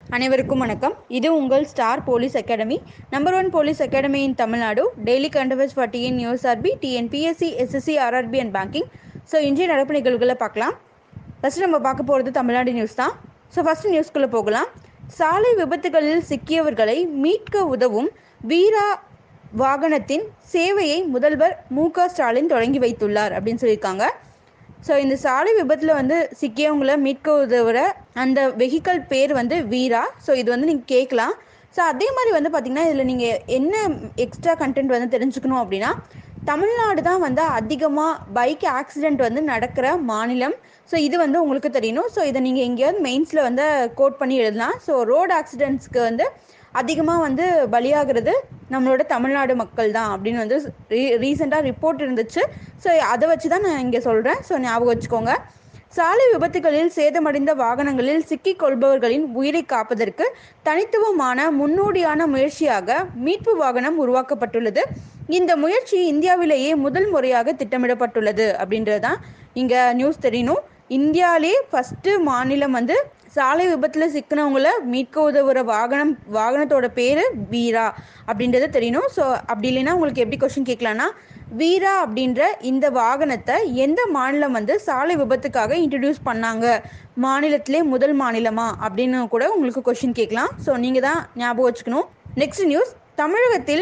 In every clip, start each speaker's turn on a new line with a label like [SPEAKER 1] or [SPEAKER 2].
[SPEAKER 1] அனைவருக்கும் வணக்கம் இது உங்கள் star police academy number one police academy in Tamil Nadu daily கண்டவர்ஸ் for TN USRB TNPSC SSC RRB and banking so இன்றைய நடப்பு நிகழ்வுகளை பார்க்கலாம் ஃபஸ்ட்டு நம்ம பார்க்க போகிறது தமிழ்நாடு நியூஸ் தான் ஸோ ஃபஸ்ட்டு நியூஸ்குள்ளே போகலாம் சாலை விபத்துகளில் சிக்கியவர்களை மீட்க உதவும் வீரா வாகனத்தின் சேவையை முதல்வர் மு க ஸ்டாலின் தொடங்கி வைத்துள்ளார் அப்படின்னு சொல்லியிருக்காங்க ஸோ இந்த சாலை விபத்தில் வந்து சிக்கியவங்கள மீட்க உதவுற அந்த வெஹிக்கல் பேர் வந்து வீரா ஸோ இது வந்து நீங்கள் கேட்கலாம் ஸோ அதே மாதிரி வந்து பார்த்திங்கன்னா இதில் நீங்கள் என்ன எக்ஸ்ட்ரா கண்டென்ட் வந்து தெரிஞ்சுக்கணும் அப்படின்னா தமிழ்நாடு தான் வந்து அதிகமாக பைக் ஆக்சிடெண்ட் வந்து நடக்கிற மாநிலம் ஸோ இது வந்து உங்களுக்கு தெரியணும் ஸோ இதை நீங்கள் எங்கேயாவது மெயின்ஸில் வந்து கோட் பண்ணி எழுதலாம் ஸோ ரோடு ஆக்சிடெண்ட்ஸ்க்கு வந்து அதிகமாக வந்து பலியாகிறது நம்மளோட தமிழ்நாடு மக்கள் தான் அப்படின்னு வந்து ரீ ரீசெண்டாக ரிப்போர்ட் இருந்துச்சு ஸோ அதை வச்சு தான் நான் இங்கே சொல்கிறேன் ஸோ ஞாபகம் வச்சுக்கோங்க சாலை விபத்துகளில் சேதமடைந்த வாகனங்களில் சிக்கிக் கொள்பவர்களின் உயிரை காப்பதற்கு தனித்துவமான முன்னோடியான முயற்சியாக மீட்பு வாகனம் உருவாக்கப்பட்டுள்ளது இந்த முயற்சி இந்தியாவிலேயே முதல் முறையாக திட்டமிடப்பட்டுள்ளது அப்படின்றது தான் இங்கே நியூஸ் தெரியணும் இந்தியாவிலே ஃபஸ்ட்டு மாநிலம் வந்து சாலை விபத்தில் சிக்கினவங்கள மீட்க உதவுற வாகனம் வாகனத்தோட பேர் வீரா அப்படின்றது தெரியணும் ஸோ அப்படி இல்லைன்னா உங்களுக்கு எப்படி கொஷின் கேட்கலான்னா வீரா அப்படின்ற இந்த வாகனத்தை எந்த மாநிலம் வந்து சாலை விபத்துக்காக இன்ட்ரடியூஸ் பண்ணாங்க மாநிலத்திலே முதல் மாநிலமா அப்படின்னு கூட உங்களுக்கு கொஷின் கேட்கலாம் ஸோ நீங்கள் தான் ஞாபகம் வச்சுக்கணும் நெக்ஸ்ட் நியூஸ் தமிழகத்தில்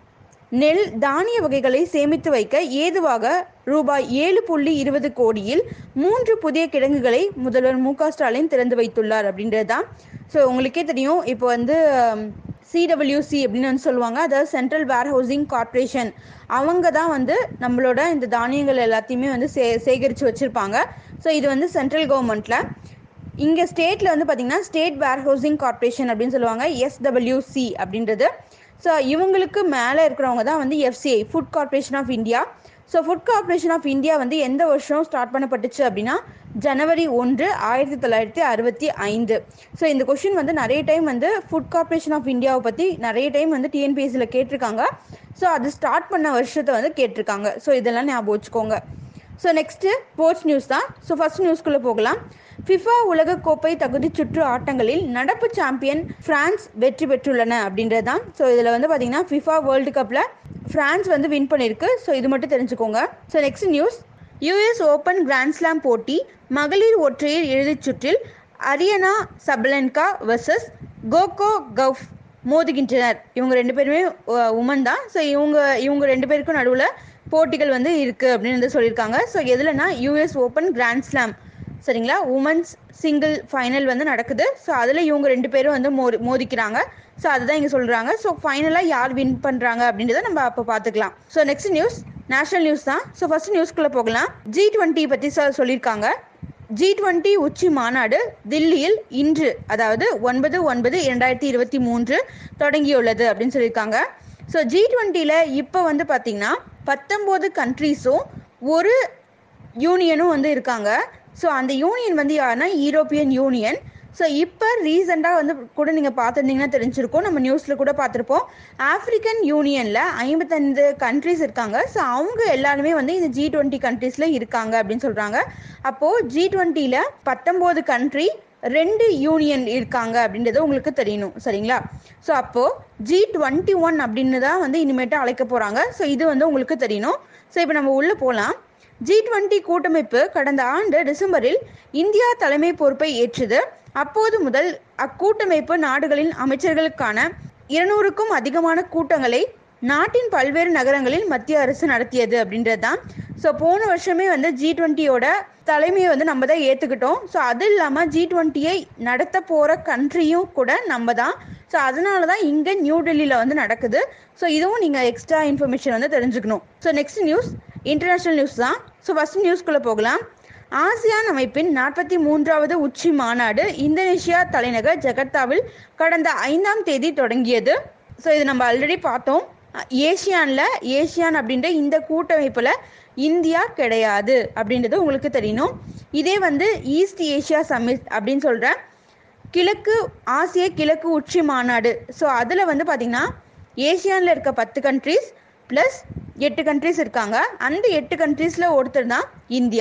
[SPEAKER 1] நெல் தானிய வகைகளை சேமித்து வைக்க ஏதுவாக ரூபாய் ஏழு புள்ளி இருபது கோடியில் மூன்று புதிய கிடங்குகளை முதல்வர் மு க ஸ்டாலின் திறந்து வைத்துள்ளார் அப்படின்றது தான் ஸோ உங்களுக்கே தெரியும் இப்போ வந்து சிடபிள்யூசி அப்படின்னு வந்து சொல்லுவாங்க அதாவது சென்ட்ரல் வேர் ஹவுசிங் கார்ப்பரேஷன் அவங்க தான் வந்து நம்மளோட இந்த தானியங்கள் எல்லாத்தையுமே வந்து சே சேகரித்து வச்சுருப்பாங்க ஸோ இது வந்து சென்ட்ரல் கவர்மெண்ட்டில் இங்கே ஸ்டேட்டில் வந்து பார்த்திங்கன்னா ஸ்டேட் வேர் ஹவுசிங் கார்ப்பரேஷன் அப்படின்னு சொல்லுவாங்க எஸ்டபிள்யூசி அப்படின்றது ஸோ இவங்களுக்கு மேலே இருக்கிறவங்க தான் வந்து FCI food corporation of India so food corporation of India வந்து எந்த வருஷம் ஸ்டார்ட் பண்ணப்பட்டுச்சு அப்படின்னா ஜனவரி ஒன்று ஆயிரத்தி தொள்ளாயிரத்தி அறுபத்தி ஐந்து ஸோ இந்த கொஷின் வந்து நிறைய டைம் வந்து ஃபுட் கார்ப்பரேஷன் ஆஃப் இந்தியாவை பற்றி நிறைய டைம் வந்து டிஎன்பிஎஸ்சியில் கேட்டிருக்காங்க ஸோ அது ஸ்டார்ட் பண்ண வருஷத்தை வந்து கேட்டிருக்காங்க ஸோ இதெல்லாம் ஞாபகம் வச்சுக்கோங்க ஸோ நெக்ஸ்ட்டு ஸ்போர்ட்ஸ் நியூஸ் தான் ஸோ ஃபஸ்ட் நியூஸ்குள்ளே போகலாம் ஃபிஃபா உலகக்கோப்பை தகுதி சுற்று ஆட்டங்களில் நடப்பு சாம்பியன் பிரான்ஸ் வெற்றி பெற்றுள்ளன அப்படின்றது தான் ஸோ இதில் வந்து பார்த்தீங்கன்னா ஃபிஃபா வேர்ல்டு கப்பில் ஃப்ரான்ஸ் வந்து வின் பண்ணியிருக்கு ஸோ இது மட்டும் தெரிஞ்சுக்கோங்க so next news US open grand slam போட்டி மகளிர் ஒற்றையர் இறுதிச் சுற்றில் அரியனா சபலன்கா வர்சஸ் கோகோ கவுஃப் மோதுகின்றனர் இவங்க ரெண்டு பேருமே உமன் தான் ஸோ இவங்க இவங்க ரெண்டு பேருக்கும் நடுவில் போட்டிகள் வந்து இருக்குது அப்படின்னு வந்து சொல்லியிருக்காங்க ஸோ எதுலனா யூஎஸ் ஓப்பன் கிராண்ட் ஸ்லாம் சரிங்களா உமன்ஸ் சிங்கிள் ஃபைனல் வந்து நடக்குது ஸோ அதில் இவங்க ரெண்டு பேரும் வந்து மோ மோதிக்கிறாங்க ஸோ அதுதான் இங்கே சொல்கிறாங்க ஸோ ஃபைனலாக யார் வின் பண்ணுறாங்க அப்படின்றத நம்ம அப்போ பார்த்துக்கலாம் so next news national news தான் ஸோ ஃபஸ்ட் நியூஸ்குள்ளே போகலாம் ஜி டுவெண்ட்டி பற்றி சொல்லியிருக்காங்க ஜி டுவெண்ட்டி உச்சி மாநாடு தில்லியில் இன்று அதாவது ஒன்பது ஒன்பது இரண்டாயிரத்தி இருபத்தி மூன்று தொடங்கியுள்ளது அப்படின்னு சொல்லியிருக்காங்க ஸோ ஜி டுவெண்ட்டியில் இப்போ வந்து பார்த்திங்கன்னா பத்தொம்போது கண்ட்ரீஸும் ஒரு யூனியனும் வந்து இருக்காங்க ஸோ அந்த யூனியன் வந்து யாருன்னா யூரோப்பியன் யூனியன் ஸோ இப்போ ரீசெண்டாக வந்து கூட நீங்கள் பார்த்துருந்தீங்கன்னா தெரிஞ்சிருக்கோம் நம்ம நியூஸில் கூட பார்த்துருப்போம் ஆஃப்ரிக்கன் யூனியனில் ஐம்பத்தஞ்சு கண்ட்ரிஸ் இருக்காங்க ஸோ அவங்க எல்லாருமே வந்து இந்த ஜி டுவெண்ட்டி கண்ட்ரீஸில் இருக்காங்க அப்படின்னு சொல்கிறாங்க அப்போது ஜி டுவெண்ட்டியில் பத்தொம்போது கண்ட்ரி ரெண்டு யூனியன் இருக்காங்க அப்படின்றது உங்களுக்கு தெரியணும் சரிங்களா ஸோ அப்போது ஜி டுவெண்ட்டி ஒன் அப்படின்னு தான் வந்து இனிமேட்டு அழைக்க போகிறாங்க ஸோ இது வந்து உங்களுக்கு தெரியணும் ஸோ இப்போ நம்ம உள்ளே போகலாம் ஜி டுவெண்ட்டி கூட்டமைப்பு கடந்த ஆண்டு டிசம்பரில் இந்தியா தலைமை பொறுப்பை ஏற்றது அப்போது முதல் அக்கூட்டமைப்பு நாடுகளின் அமைச்சர்களுக்கான இருநூறுக்கும் அதிகமான கூட்டங்களை நாட்டின் பல்வேறு நகரங்களில் மத்திய அரசு நடத்தியது அப்படின்றது தான் ஸோ போன வருஷமே வந்து ஜி டுவெண்ட்டியோட தலைமையை வந்து நம்ம தான் ஏற்றுக்கிட்டோம் ஸோ அது இல்லாமல் ஜி டுவெண்ட்டியை நடத்த போகிற கண்ட்ரியும் கூட நம்ம தான் ஸோ அதனால தான் இங்கே நியூ டெல்லியில் வந்து நடக்குது ஸோ இதுவும் நீங்கள் எக்ஸ்ட்ரா இன்ஃபர்மேஷன் வந்து தெரிஞ்சுக்கணும் so next news international news தான் ஸோ ஃபஸ்ட் நியூஸ்குள்ளே போகலாம் ஆசியான் அமைப்பின் நாற்பத்தி மூன்றாவது உச்சி மாநாடு இந்தோனேஷியா தலைநகர் ஜகர்த்தாவில் கடந்த ஐந்தாம் தேதி தொடங்கியது ஸோ இது நம்ம ஆல்ரெடி பார்த்தோம் ஏஷியானில் ஏஷியான் அப்படின்ற இந்த கூட்டமைப்பில் இந்தியா கிடையாது அப்படின்றது உங்களுக்கு தெரியணும் இதே வந்து ஈஸ்ட் ஏஷியா சமிட் அப்படின்னு சொல்கிற கிழக்கு ஆசிய கிழக்கு உச்சி மாநாடு ஸோ அதில் வந்து பார்த்திங்கன்னா ஏஷியானில் இருக்க பத்து கண்ட்ரீஸ் ப்ளஸ் எட்டு கண்ட்ரீஸ் இருக்காங்க அந்த எட்டு கண்ட்ரீஸில் ஒருத்தர் தான் இந்தியா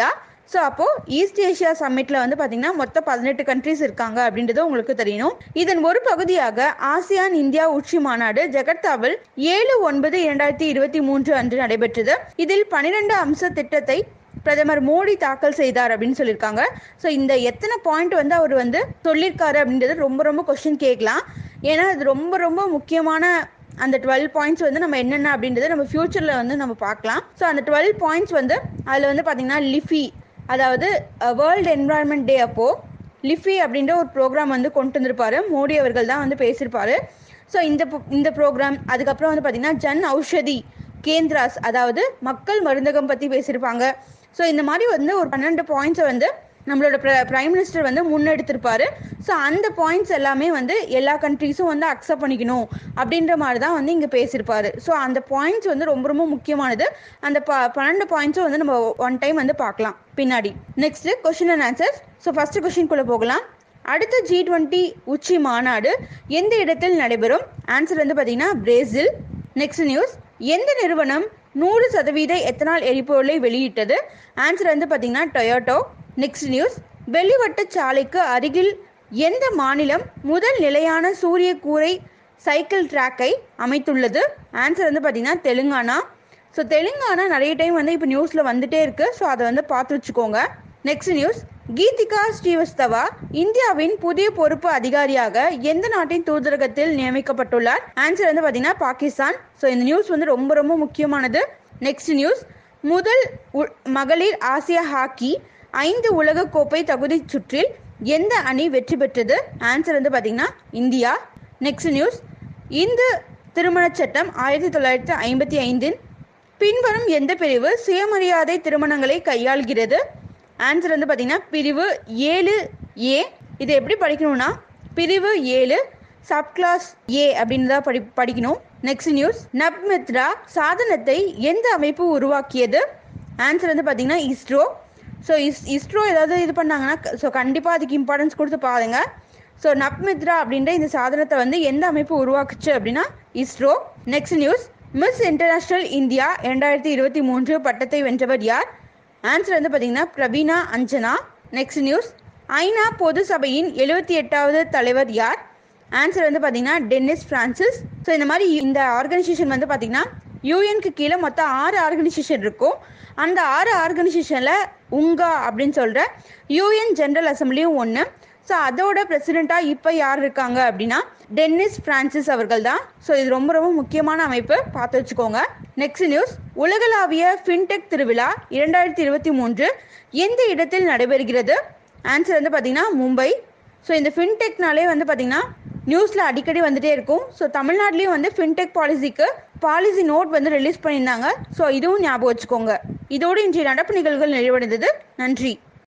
[SPEAKER 1] ஸோ அப்போது ஈஸ்ட் ஏஷியா சம்மிட்டில் வந்து பார்த்திங்கன்னா மொத்தம் பதினெட்டு கண்ட்ரிஸ் இருக்காங்க அப்படின்றது உங்களுக்கு தெரியணும் இதன் ஒரு பகுதியாக ஆசியான் இந்தியா உச்சி மாநாடு ஜகர்த்தாவில் ஏழு ஒன்பது இரண்டாயிரத்தி இருபத்தி மூன்று அன்று நடைபெற்றது இதில் பனிரெண்டு அம்ச திட்டத்தை பிரதமர் மோடி தாக்கல் செய்தார் அப்படின்னு சொல்லியிருக்காங்க ஸோ இந்த எத்தனை பாயிண்ட் வந்து அவர் வந்து சொல்லியிருக்காரு அப்படின்றது ரொம்ப ரொம்ப கொஸ்டின் கேட்கலாம் ஏன்னா அது ரொம்ப ரொம்ப முக்கியமான அந்த டுவெல் பாயிண்ட்ஸ் வந்து நம்ம என்னென்ன அப்படின்றத நம்ம ஃபியூச்சரில் வந்து நம்ம பார்க்கலாம் ஸோ அந்த டுவெல் பாயிண்ட்ஸ் வந்து அதில் வந்து பார்த்திங்கன்னா லிஃபி அதாவது வேர்ல்டு என்வரான்மெண்ட் டே அப்போது லிஃபி அப்படின்ற ஒரு ப்ரோக்ராம் வந்து கொண்டு வந்திருப்பாரு மோடி அவர்கள் தான் வந்து பேசியிருப்பாரு ஸோ இந்த இந்த ப்ரோக்ராம் அதுக்கப்புறம் வந்து பார்த்திங்கன்னா ஜன் ஔஷதி கேந்திராஸ் அதாவது மக்கள் மருந்தகம் பற்றி பேசியிருப்பாங்க ஸோ இந்த மாதிரி வந்து ஒரு பன்னெண்டு பாயிண்ட்ஸை வந்து நம்மளோட பிரைம் மினிஸ்டர் வந்து முன்னெடுத்திருப்பாரு ஸோ அந்த பாயிண்ட்ஸ் எல்லாமே வந்து எல்லா கண்ட்ரீஸும் வந்து அக்செப்ட் பண்ணிக்கணும் அப்படின்ற மாதிரி தான் வந்து இங்கே பேசியிருப்பாரு ஸோ அந்த பாயிண்ட்ஸ் வந்து ரொம்ப ரொம்ப முக்கியமானது அந்த ப பன்னெண்டு பாயிண்ட்ஸும் வந்து நம்ம ஒன் டைம் வந்து பார்க்கலாம் பின்னாடி next question and answers so first கொஷின்குள்ளே போகலாம் அடுத்த ஜி டுவெண்ட்டி உச்சி மாநாடு எந்த இடத்தில் நடைபெறும் ஆன்சர் வந்து பார்த்தீங்கன்னா பிரேசில் நெக்ஸ்ட் நியூஸ் எந்த நிறுவனம் நூறு சதவீத எத்தனால் எரிபொருளை வெளியிட்டது ஆன்சர் வந்து பார்த்தீங்கன்னா டொயோட்டோ நெக்ஸ்ட் நியூஸ் வெள்ளிவட்ட சாலைக்கு அருகில் எந்த மாநிலம் முதல் நிலையான சூரிய கூரை சைக்கிள் ட்ராக்கை அமைத்துள்ளது ஆன்சர் வந்து பார்த்தீங்கன்னா தெலுங்கானா ஸோ தெலுங்கானா நிறைய டைம் வந்து இப்போ நியூஸில் வந்துட்டே இருக்கு ஸோ அதை வந்து பார்த்து வச்சுக்கோங்க நெக்ஸ்ட் நியூஸ் கீதிகா ஸ்ரீவஸ்தவா இந்தியாவின் புதிய பொறுப்பு அதிகாரியாக எந்த நாட்டின் தூதரகத்தில் நியமிக்கப்பட்டுள்ளார் ஆன்சர் வந்து பார்த்தீங்கன்னா பாகிஸ்தான் ஸோ இந்த நியூஸ் வந்து ரொம்ப ரொம்ப முக்கியமானது நெக்ஸ்ட் நியூஸ் முதல் மகளிர் ஆசிய ஹாக்கி ஐந்து உலகக்கோப்பை தகுதி சுற்றில் எந்த அணி வெற்றி பெற்றது ஆன்சர் வந்து பார்த்தீங்கன்னா இந்தியா நெக்ஸ்ட் நியூஸ் இந்து திருமண சட்டம் ஆயிரத்தி தொள்ளாயிரத்தி ஐம்பத்தி ஐந்தின் பின்வரும் எந்த பிரிவு சுயமரியாதை திருமணங்களை கையாள்கிறது ஆன்சர் வந்து பார்த்தீங்கன்னா பிரிவு ஏழு ஏ இதை எப்படி படிக்கணும்னா பிரிவு ஏழு சப் கிளாஸ் ஏ அப்படின்னு தான் படி படிக்கணும் நெக்ஸ்ட் நியூஸ் நப்மித்ரா சாதனத்தை எந்த அமைப்பு உருவாக்கியது ஆன்சர் வந்து பார்த்தீங்கன்னா இஸ்ரோ ஸோ இஸ் இஸ்ரோ ஏதாவது இது பண்ணாங்கன்னா ஸோ கண்டிப்பாக அதுக்கு இம்பார்ட்டன்ஸ் கொடுத்து பாருங்க ஸோ நப்மித்ரா அப்படின்ற இந்த சாதனத்தை வந்து எந்த அமைப்பு உருவாக்குச்சு அப்படின்னா ISRO next news miss international India இரண்டாயிரத்தி இருபத்தி மூன்று பட்டத்தை வென்றவர் யார் ஆன்சர் வந்து பார்த்தீங்கன்னா பிரவீனா அஞ்சனா நெக்ஸ்ட் நியூஸ் ஐநா பொது சபையின் எழுபத்தி எட்டாவது தலைவர் யார் ஆன்சர் வந்து பார்த்தீங்கன்னா டென்னிஸ் பிரான்சிஸ் ஸோ இந்த மாதிரி இந்த ஆர்கனைசேஷன் வந்து பார்த்தீங்கன்னா யூஎனுக்கு கீழே மொத்தம் ஆறு ஆர்கனைசேஷன் இருக்கும் அந்த ஆறு ஆர்கனைசேஷனில் உங்கா அப்படின்னு சொல்கிற யூஎன் ஜென்ரல் அசம்பிளியும் ஒன்று ஸோ அதோட பிரசிடெண்ட்டாக இப்போ யார் இருக்காங்க அப்படின்னா டென்னிஸ் பிரான்சிஸ் அவர்கள் தான் ஸோ இது ரொம்ப ரொம்ப முக்கியமான அமைப்பு பார்த்து வச்சுக்கோங்க நெக்ஸ்ட் நியூஸ் உலகளாவிய ஃபின்டெக் திருவிழா இரண்டாயிரத்தி இருபத்தி மூன்று எந்த இடத்தில் நடைபெறுகிறது ஆன்சர் வந்து பார்த்தீங்கன்னா மும்பை ஸோ இந்த ஃபின்டெக்னாலே வந்து பார்த்தீங்கன்னா நியூஸில் அடிக்கடி வந்துட்டே இருக்கும் ஸோ தமிழ்நாட்டிலையும் வந்து ஃபின்டெக் பாலிசிக்கு பாலிசி நோட் வந்து ரிலீஸ் பண்ணியிருந்தாங்க ஸோ இதுவும் ஞாபகம் வச்சுக்கோங்க இதோடு இன்றைய நடப்பு நிகழ்வுகள் நிறைவடைந்தது நன்றி